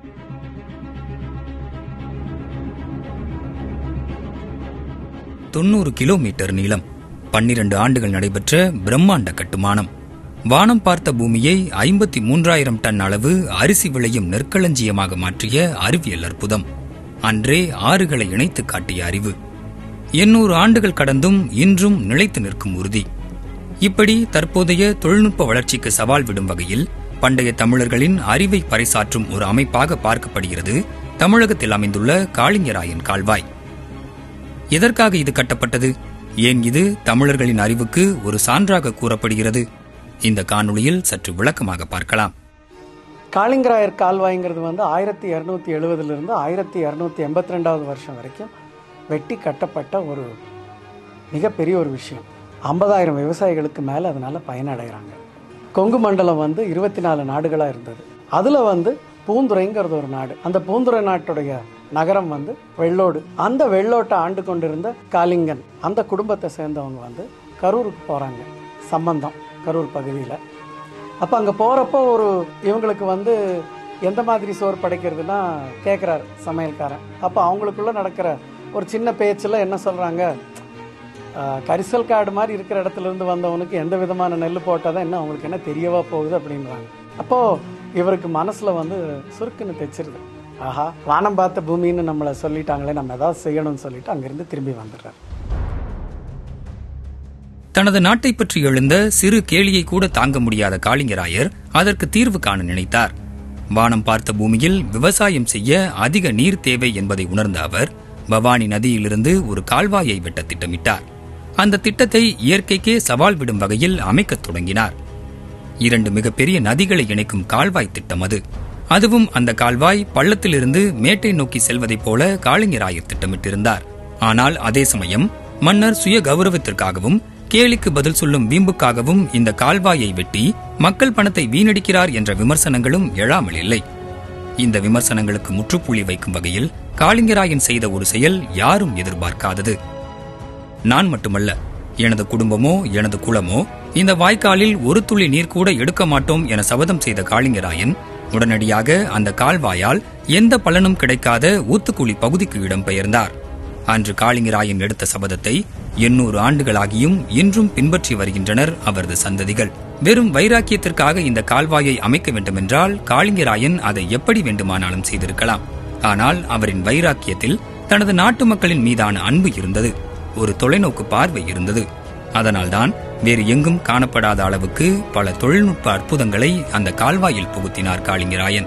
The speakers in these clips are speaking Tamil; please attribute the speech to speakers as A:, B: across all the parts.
A: தொண்ணூறு கிலோமீட்டர் நீளம் பன்னிரண்டு ஆண்டுகள் நடைபெற்ற பிரம்மாண்ட கட்டுமானம் வானம் பார்த்த பூமியை ஐம்பத்தி மூன்றாயிரம் டன் அளவு அரிசி விளையும் நெற்களஞ்சியமாக மாற்றிய அறிவியல் அற்புதம் அன்றே ஆறுகளை இணைத்து காட்டிய அறிவு எண்ணூறு ஆண்டுகள் கடந்தும் இன்றும் நிலைத்து நிற்கும் உறுதி இப்படி தற்போதைய தொழில்நுட்ப வளர்ச்சிக்கு சவால் விடும் வகையில் பண்டைய தமிழர்களின் அறிவை பறைசாற்றும் ஒரு அமைப்பாக பார்க்கப்படுகிறது தமிழகத்தில் அமைந்துள்ள காளிங்கராயன் கால்வாய் எதற்காக இது கட்டப்பட்டது ஏன் இது தமிழர்களின் அறிவுக்கு ஒரு சான்றாக கூறப்படுகிறது இந்த காணொளியில் சற்று விளக்கமாக பார்க்கலாம்
B: காளிங்கராயர் கால்வாய்ங்கிறது வந்து ஆயிரத்தி இரநூத்தி எழுபதுலேருந்து ஆயிரத்தி இரநூத்தி எண்பத்தி ரெண்டாவது வருஷம் வரைக்கும் வெட்டி கட்டப்பட்ட ஒரு மிகப்பெரிய ஒரு விஷயம் ஐம்பதாயிரம் விவசாயிகளுக்கு மேலே அதனால் பயனடைகிறாங்க கொங்கு மண்டலம் வந்து இருபத்தி நாலு நாடுகளாக இருந்தது அதில் வந்து பூந்துரைங்கிறது ஒரு நாடு அந்த பூந்துரை நாட்டுடைய நகரம் வந்து வெள்ளோடு அந்த வெள்ளோட்டை ஆண்டு கொண்டிருந்த காளிங்கன் அந்த குடும்பத்தை சேர்ந்தவங்க வந்து கரூருக்கு போகிறாங்க சம்பந்தம் கரூர் பகுதியில் அப்போ அங்கே போகிறப்போ ஒரு இவங்களுக்கு வந்து எந்த மாதிரி சோறு படைக்கிறதுனா கேட்குறாரு சமையல்காரன் அப்போ அவங்களுக்குள்ள நடக்கிற ஒரு சின்ன பேச்சில் என்ன சொல்கிறாங்க கரிசல் காடு மாதிரி இருக்கிற இடத்துல இருந்து வந்தவனுக்கு எந்த விதமான நெல் போட்டால் தான் என்ன அவங்களுக்கு என்ன தெரியவா போகுது அப்படின்றாங்க அப்போது இவருக்கு மனசில் வந்து சுருக்குன்னு தைச்சிருது ஆஹா வானம் பார்த்த பூமின்னு நம்மளை சொல்லிட்டாங்களே நம்ம ஏதாவது செய்யணும்னு சொல்லிட்டு அங்கேருந்து திரும்பி வந்துடுறாரு
A: தனது நாட்டை பற்றி எழுந்த சிறு கேலியை கூட தாங்க முடியாத காளிங்கராயர் அதற்கு தீர்வு காண நினைத்தார் வானம் பார்த்த பூமியில் விவசாயம் செய்ய அதிக நீர் தேவை என்பதை உணர்ந்த அவர் பவானி நதியிலிருந்து ஒரு கால்வாயை வெட்ட திட்டமிட்டார் அந்த திட்டத்தை இயற்கைக்கே சவால் விடும் வகையில் அமைக்கத் தொடங்கினார் இரண்டு மிகப்பெரிய நதிகளை இணைக்கும் கால்வாய் திட்டம் அது அதுவும் அந்த கால்வாய் பள்ளத்திலிருந்து மேட்டை நோக்கி செல்வதைப் போல காளிங்கராயர் திட்டமிட்டிருந்தார் ஆனால் அதே சமயம் மன்னர் சுய கௌரவத்திற்காகவும் கேலிக்கு பதில் சொல்லும் வீம்புக்காகவும் இந்த கால்வாயை வெட்டி மக்கள் பணத்தை வீணடிக்கிறார் என்ற விமர்சனங்களும் எழாமல் இல்லை இந்த விமர்சனங்களுக்கு முற்றுப்புள்ளி வைக்கும் வகையில் காளிங்கராயன் செய்த ஒரு செயல் யாரும் எதிர்பார்க்காதது நான் மட்டுமல்ல எனது குடும்பமோ எனது குலமோ இந்த வாய்க்காலில் ஒரு துளி நீர் கூட எடுக்க மாட்டோம் என சபதம் செய்த காளிங்கராயன் உடனடியாக அந்த கால்வாயால் எந்த பலனும் கிடைக்காத ஊத்துக்குழி பகுதிக்கு இடம்பெயர்ந்தார் அன்று காளிங்கராயன் எடுத்த சபதத்தை எண்ணூறு ஆண்டுகளாகியும் இன்றும் பின்பற்றி வருகின்றனர் அவரது சந்ததிகள் வெறும் வைராக்கியத்திற்காக இந்த கால்வாயை அமைக்க வேண்டுமென்றால் காளிங்கராயன் அதை எப்படி வேண்டுமானாலும் செய்திருக்கலாம் ஆனால் அவரின் வைராக்கியத்தில் தனது நாட்டு மக்களின் மீதான அன்பு இருந்தது ஒரு தொலைநோக்கு பார்வை இருந்தது அதனால்தான் வேறு எங்கும் காணப்படாத அளவுக்கு பல தொழில்நுட்ப அற்புதங்களை அந்த கால்வாயில் புகுத்தினார் காளிங்கராயன்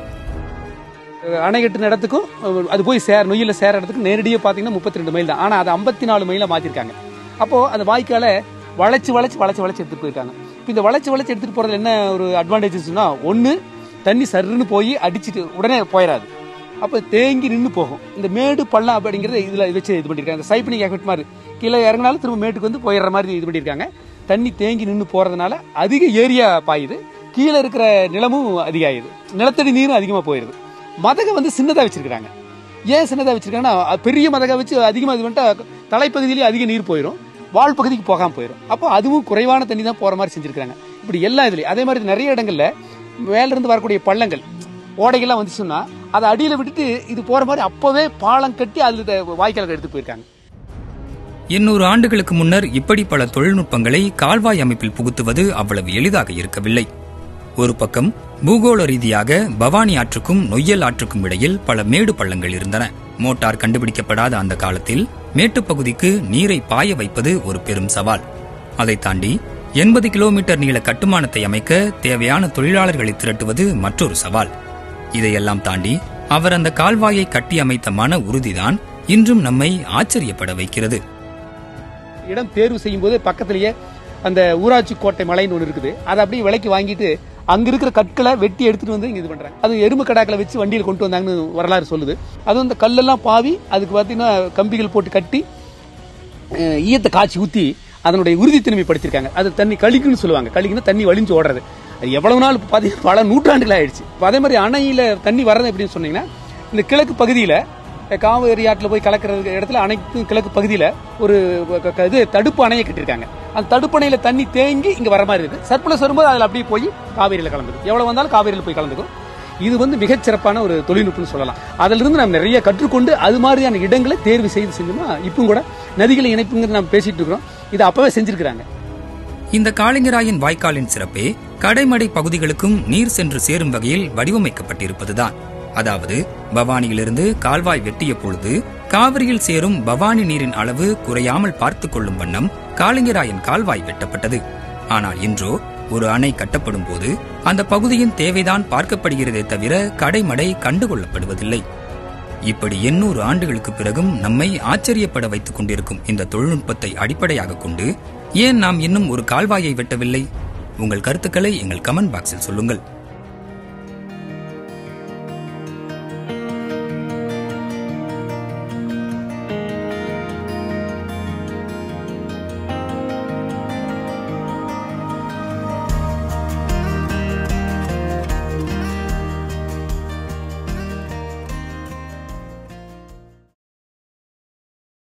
C: அணை கட்டின இடத்துக்கும் அது போய் சேர நொய்யில் சேர இடத்துக்கு நேரடியாக பார்த்தீங்கன்னா முப்பத்தி ரெண்டு மைல் தான் ஆனால் அது ஐம்பத்தி நாலு மைலாக மாற்றிருக்காங்க அப்போது அந்த வாய்க்காலை வளைச்சு வளைச்சு வளைச்சு வளைச்சு எடுத்துகிட்டு போயிருக்காங்க இப்போ இந்த வளைச்சு வளைச்சு எடுத்துகிட்டு போகிறதுல என்ன ஒரு அட்வான்டேஜஸ்னா ஒன்று தண்ணி சருன்னு போய் அடிச்சிட்டு உடனே போயிடாது அப்போ தேங்கி நின்று போகும் இந்த மேடு பள்ளம் அப்படிங்கிறத இதில் வச்சு இது பண்ணியிருக்காங்க இந்த சைப்பனிங் எஃபெக்ட் மாதிரி கீழே இறங்கினாலும் திரும்ப மேட்டுக்கு வந்து போயிடுற மாதிரி இது பண்ணியிருக்காங்க தண்ணி தேங்கி நின்று போகிறதுனால அதிக ஏரியா பாயுது கீழே இருக்கிற நிலமும் அதிகாயுது நிலத்தடி நீரும் அதிகமாக போயிடுது மதகை வந்து சின்னதாக வச்சிருக்காங்க ஏன் சின்னதாக வச்சிருக்காங்கன்னா அது பெரிய மதகை வச்சு அதிகமாக இது பண்ணிட்டா தலைப்பகுதியிலேயே அதிக நீர் போயிடும் வால் பகுதிக்கு போகாமல் போயிடும் அப்போ அதுவும் குறைவான தண்ணி தான் போகிற மாதிரி செஞ்சுருக்காங்க இப்படி எல்லா இதுலையும் அதே மாதிரி நிறைய இடங்கள்ல மேலிருந்து வரக்கூடிய பள்ளங்கள் ஓடைகள்லாம் வந்துச்சுன்னா அதை அடியில் விட்டுட்டு இது போகிற மாதிரி அப்போவே பாலம் கட்டி அதில் வாய்க்கால்கள் எடுத்து போயிருக்காங்க
A: எண்ணூறு ஆண்டுகளுக்கு முன்னர் இப்படி பல தொழில்நுட்பங்களை கால்வாய் அமைப்பில் புகுத்துவது அவ்வளவு எளிதாக இருக்கவில்லை ஒரு பக்கம் பூகோள ரீதியாக பவானி ஆற்றுக்கும் நொய்யல் ஆற்றுக்கும் இடையில் பல மேடு பள்ளங்கள் இருந்தன மோட்டார் கண்டுபிடிக்கப்படாத அந்த காலத்தில் மேட்டுப் பகுதிக்கு நீரை பாய வைப்பது ஒரு பெரும் சவால் அதை தாண்டி எண்பது கிலோமீட்டர் நீள கட்டுமானத்தை அமைக்க தேவையான தொழிலாளர்களை திரட்டுவது மற்றொரு சவால் இதையெல்லாம் தாண்டி அவர் அந்த கால்வாயை கட்டி அமைத்த மன உறுதிதான் இன்றும் நம்மை ஆச்சரியப்பட வைக்கிறது
C: இடம் தேர்வு செய்யும் போது பக்கத்திலேயே அந்த ஊராட்சி கோட்டை மலைன்னு ஒன்று இருக்குது அதை அப்படியே விலைக்கு வாங்கிட்டு அங்க இருக்கிற கற்களை வெட்டி எடுத்துட்டு வந்து இங்க இது பண்றாங்க அது எறும்பு கடாக்களை வச்சு வண்டியில் கொண்டு வந்தாங்கன்னு வரலாறு சொல்லுது அதுவும் இந்த கல்லெல்லாம் பாவி அதுக்கு பார்த்தீங்கன்னா கம்பிகள் போட்டு கட்டி அஹ், ஈயத்தை காய்ச்சி ஊத்தி அதனுடைய உறுதித்தன்மை படுத்திருக்காங்க அது தண்ணி கழிக்குன்னு சொல்லுவாங்க கழிக்குன்னா தண்ணி வழிஞ்சு ஓடுறது அது எவ்வளவு நாள் பார்த்தீங்கன்னா பல நூற்றாண்டுகள் ஆயிடுச்சு இப்ப அதே மாதிரி அணையில தண்ணி வர்றது எப்படின்னு சொன்னீங்கன்னா இந்த கிழக்கு பகுதியில காவேரி ஆற்றில் போய் கலக்கிற இடத்துல அனைத்து கிழக்கு பகுதியில் ஒரு க- க- இது தடுப்பு அணையை கட்டியிருக்காங்க அந்த தடுப்பு அணையில தண்ணி தேங்கி இங்க வர மாதிரி இருக்கு சர்ப்ளஸ் வரும்போது அதில் அப்படியே போய் காவேரியில் கலந்துக்கும் எவ்வளவு வந்தாலும் காவேரியில் போய் கலந்துக்கும் இது வந்து மிகச்சிறப்பான ஒரு தொழில்நுட்பம்னு சொல்லலாம் அதிலிருந்து நாம் நிறைய கற்றுக்கொண்டு அது மாதிரியான இடங்களை தேர்வு செய்து செஞ்சோம்னா இப்போ கூட நதிகளை இணைப்புங்கிறது நம்ம பேசிட்டு இருக்கிறோம் இதை அப்பவே செஞ்சிருக்கிறாங்க
A: இந்த காளிங்கராயன் வாய்க்காலின் சிறப்பே கடைமடை பகுதிகளுக்கும் நீர் சென்று சேரும் வகையில் வடிவமைக்கப்பட்டிருப்பதுதான் அதாவது பவானியிலிருந்து கால்வாய் வெட்டிய பொழுது காவிரியில் சேரும் பவானி நீரின் அளவு குறையாமல் பார்த்துக் கொள்ளும் வண்ணம் காளிங்கராயன் கால்வாய் வெட்டப்பட்டது ஆனால் இன்றோ ஒரு அணை கட்டப்படும் போது அந்த பகுதியின் தேவைதான் பார்க்கப்படுகிறதே தவிர கடைமடை கண்டுகொள்ளப்படுவதில்லை இப்படி எண்ணூறு ஆண்டுகளுக்கு பிறகும் நம்மை ஆச்சரியப்பட வைத்துக் கொண்டிருக்கும் இந்த தொழில்நுட்பத்தை அடிப்படையாக கொண்டு ஏன் நாம் இன்னும் ஒரு கால்வாயை வெட்டவில்லை உங்கள் கருத்துக்களை எங்கள் கமெண்ட் பாக்ஸில் சொல்லுங்கள்